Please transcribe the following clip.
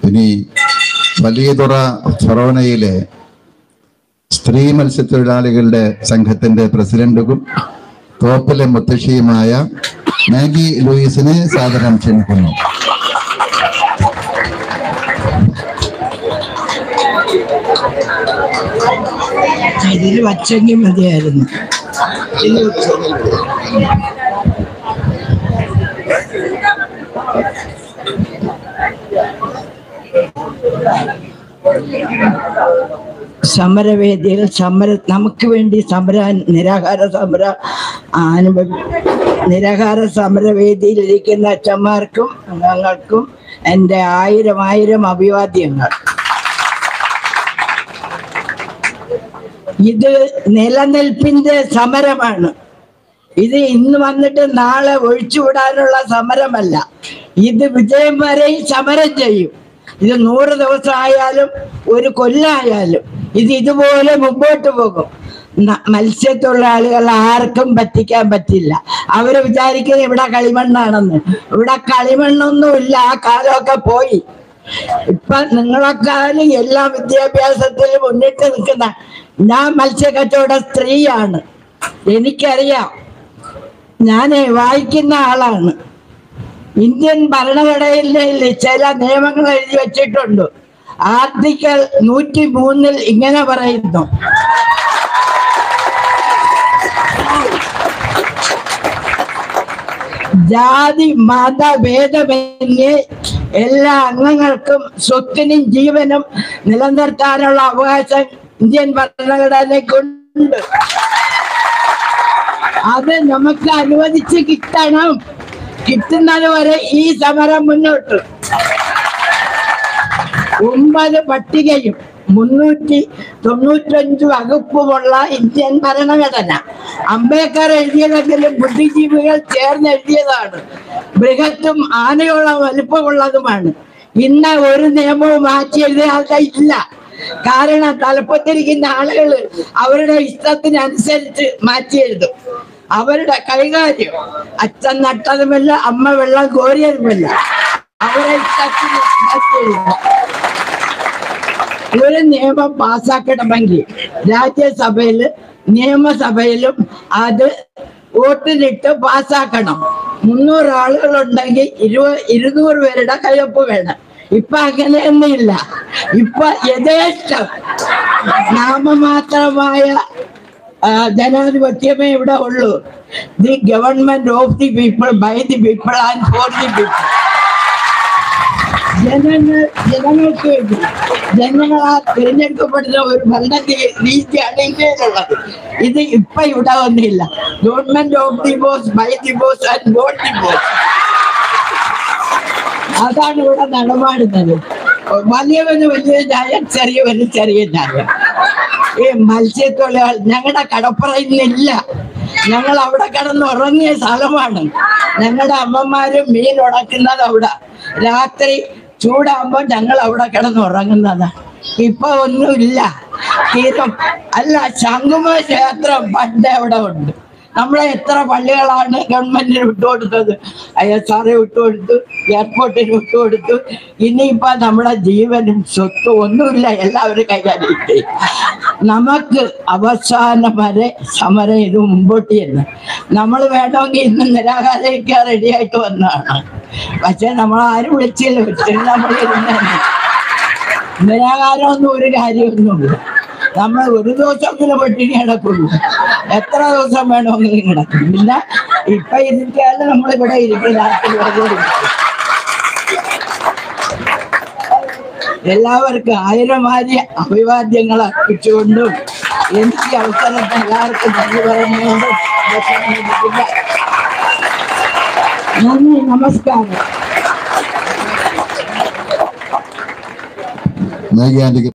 ഇനി വലിയതുറ ഫൊറോനയിലെ സ്ത്രീ മത്സ്യത്തൊഴിലാളികളുടെ സംഘത്തിന്റെ പ്രസിഡന്റും തോപ്പിലെ മുത്തശ്ശിയുമായ മാഗി ലൂയിസിനെ സാദരം ക്ഷണിക്കുന്നു ഇതിൽ വച്ചെങ്കിൽ മതിയായിരുന്നു സമരവേദിയിൽ സമര നമുക്ക് വേണ്ടി സമര നിരാഹാര സമര അനുഭവ നിരാഹാര സമരവേദിയിൽ ഇരിക്കുന്ന അച്ഛന്മാർക്കും അംഗങ്ങൾക്കും എൻ്റെ ആയിരം ആയിരം അഭിവാദ്യങ്ങൾ ഇത് നിലനിൽപ്പിന്റെ സമരമാണ് ഇത് ഇന്ന് വന്നിട്ട് നാളെ ഒഴിച്ചുവിടാനുള്ള സമരമല്ല ഇത് വിജയം വരെ സമരം ചെയ്യും ഇത് നൂറ് ദിവസം ആയാലും ഒരു കൊല്ലായാലും ഇത് ഇതുപോലെ മുമ്പോട്ട് പോകും ന- മത്സ്യത്തൊഴിലാളികൾ ആർക്കും പറ്റിക്കാൻ പറ്റില്ല അവര് വിചാരിക്കുന്നത് ഇവിടെ കളിമണ്ണാണെന്ന് ഇവിടെ കളിമണ്ണൊന്നുമില്ല ആ കാലമൊക്കെ പോയി ഇപ്പൊ നിങ്ങളെക്കാളും എല്ലാ വിദ്യാഭ്യാസത്തിലും മുന്നിട്ട് നിൽക്കുന്ന ഞാൻ മത്സ്യക്കച്ചവട സ്ത്രീയാണ് എനിക്കറിയാം ഞാൻ വായിക്കുന്ന ആളാണ് ഇന്ത്യൻ ഭരണഘടനയിൽ ചില നിയമങ്ങൾ എഴുതി വെച്ചിട്ടുണ്ട് ആർട്ടിക്കൽ നൂറ്റി മൂന്നിൽ ഇങ്ങനെ പറയുന്നു ജാതി മത ഭേദമന്യേ എല്ലാ അംഗങ്ങൾക്കും സ്വത്തിനും ജീവനും നിലനിർത്താനുള്ള അവകാശം ഇന്ത്യൻ ഭരണഘടനയ്ക്കുണ്ട് അത് നമുക്ക് അനുവദിച്ച് കിട്ടണം കിട്ടുന്നത് വരെ ഈ സമരം മുന്നോട്ട് ഒമ്പത് പട്ടികയും മുന്നൂറ്റി തൊണ്ണൂറ്റഞ്ച് വകുപ്പുമുള്ള ഇന്ത്യൻ ഭരണഘടന അംബേദ്കർ എഴുതിയതെങ്കിലും ബുദ്ധിജീവികൾ ചേർന്ന് എഴുതിയതാണ് ബൃഹത്തും ആനയോളം വലുപ്പമുള്ളതുമാണ് ഇന്ന് ഒരു നിയമവും മാറ്റി എഴുതിയ ആൾക്കാർ ഇല്ല കാരണം തലപ്പത്തിരിക്കുന്ന ആളുകൾ അവരുടെ ഇഷ്ടത്തിനനുസരിച്ച് മാറ്റി എഴുതും അവരുടെ കൈകാര്യം അച്ഛൻ നട്ടതുമല്ല അമ്മ വെള്ളം കോരിയതുമല്ല അവരെ ഇഷ്ടത്തിന് മാറ്റി എഴുതും ഒരു നിയമം പാസ്സാക്കണമെങ്കിൽ രാജ്യസഭയില് നിയമസഭയിലും അത് വോട്ടിലിട്ട് പാസ്സാക്കണം മുന്നൂറ് ആളുകളുണ്ടെങ്കിൽ ഇരുപത് ഇരുന്നൂറ് പേരുടെ കയ്യൊപ്പ് വേണം ഇപ്പൊ അങ്ങനെയൊന്നുമില്ല ഇപ്പൊ യഥേഷ്ടം നാമമാത്രമായ ആ, ജനാധിപത്യമേ ഇവിടെ ഉള്ളൂ the government of the people by the people and for the people ജനങ്ങൾ ജനങ്ങൾക്ക് വേണ്ടി ജനങ്ങളാൽ തിരഞ്ഞെടുക്കപ്പെടുന്ന ഒരു ഭരണ രീ- രീതിയാണ് ഇന്ത്യയിലുള്ളത് ഇത് ഇപ്പൊ ഇവിടെ വന്നില്ല government of the boss by the boss and boat the boss അതാണ് ഇവിടെ നടമാടുന്നത് വലിയവന് വലിയ ചായ ചെറിയവന് ചെറിയ ചായ ഈ മത്സ്യത്തൊഴിലാളി ഞങ്ങളുടെ കടപ്പുറയിന്നില്ല ഞങ്ങൾ അവിടെ കിടന്ന് ഉറങ്ങിയ സ്ഥലമാണ് ഞങ്ങളുടെ അമ്മമാരും മീൻ ഉടക്കുന്നത് അവിടെ രാത്രി ചൂടാകുമ്പോ ഞങ്ങൾ അവിടെ കിടന്ന് ഉറങ്ങുന്നതാ ഇപ്പൊ ഒന്നുമില്ല തീരം അല്ല ശംഖുമ ക്ഷേത്രം പണ്ട് അവിടെ ഉണ്ട് നമ്മളെ എത്ര പള്ളികളാണ് ഗവൺമെന്റിന് വിട്ടുകൊടുത്തത് ഐ എസ് ആർ വിട്ടുകൊടുത്തു എയർപോർട്ടിന് വിട്ടുകൊടുത്തു ഇനിയിപ്പോ നമ്മുടെ ജീവനും സ്വത്തും ഒന്നുമില്ല എല്ലാവരും കൈകാര്യം നമുക്ക് അവസാനം വരെ സമരം ഇത് മുമ്പോട്ട് ചെന്ന് നമ്മൾ വേണമെങ്കിൽ ഇന്ന് നിരാഹാരയ്ക്ക് റെഡിയായിട്ട് വന്നതാണ് പക്ഷെ നമ്മൾ ആരും വിളിച്ചില്ല വിളിച്ചില്ല നമ്മൾ ഇരുന്നേനെ. നിരാകാരമൊന്നും ഒരു കാര്യമൊന്നുമില്ല നമ്മൾ ഒരു ദിവസമെങ്കിലും പട്ടിണി കിടക്കുള്ളൂ എത്ര ദിവസം വേണമെങ്കിലും കിടക്കും പിന്നെ ഇപ്പൊ ഇരിക്കാതെ നമ്മൾ ഇവിടെ ഇരിക്കും രാത്രി വെറുതെ ഇരിക്കും. എല്ലാവർക്കും ആയിരം ആയിരം അഭിവാദ്യങ്ങൾ അർപ്പിച്ചുകൊണ്ടും എനിക്ക് അവസരത്തെ എല്ലാവർക്കും നന്ദി പറഞ്ഞുകൊണ്ടും അവസാനിപ്പിക്കുക. നന്ദി നമസ്കാരം മാഗി ആന്റിക്ക്